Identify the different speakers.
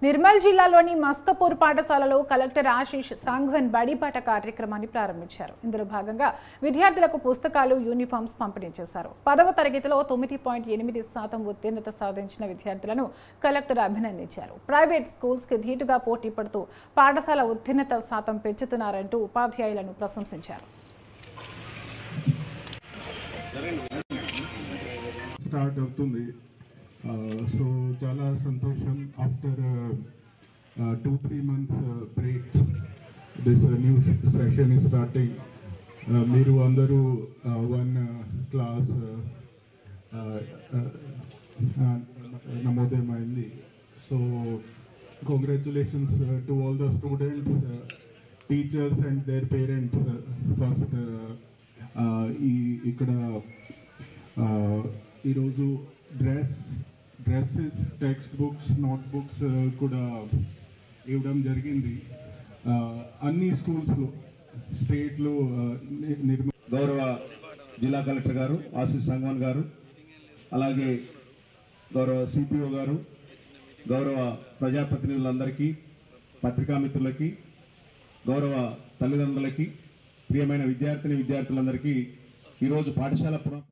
Speaker 1: నిర్మల్ జిల్లాలోని మస్కపూర్ పాఠశాలలో కలెక్టర్ ఆశీష్ సాంఘవన్ బడిపాట కార్యక్రమాన్ని ప్రారంభించారు ఇందులో భాగంగా విద్యార్థులకు పుస్తకాలు యూనిఫామ్స్ పంపిణీ చేశారు పదవ తరగతిలో తొమ్మిది పాయింట్ ఎనిమిది శాతం ఉత్తీర్ణత సాధించిన విద్యార్థులను కలెక్టర్ అభినందించారు ప్రైవేట్ స్కూల్స్ కి ధీటుగా పోటీ పడుతూ పాఠశాల ఉత్తీర్ణత శాతం పెంచుతున్నారంటూ ఉపాధ్యాయులను ప్రశంసించారు
Speaker 2: స్టార్ట్ అవుతుంది సో చాలా సంతోషం after two three months break this new session ఈ స్టార్టింగ్ మీరు అందరూ వన్ క్లాస్ నమోదయమైంది so congratulations to all the students teachers and their parents first ఈ ఇక్కడ uh, ఈరోజు dress dresses textbooks notebooks కూడా ఇవ్వడం జరిగింది Uh, అన్ని స్కూల్స్లో స్టేట్లో నిర్మ
Speaker 3: గౌరవ జిల్లా కలెక్టర్ గారు ఆశీష్ సంగవన్ గారు అలాగే గౌరవ సిపిఓ గారు గౌరవ ప్రజాప్రతినిధులందరికీ పత్రికా మిత్రులకి గౌరవ తల్లిదండ్రులకి ప్రియమైన విద్యార్థిని విద్యార్థులందరికీ ఈరోజు పాఠశాల పునః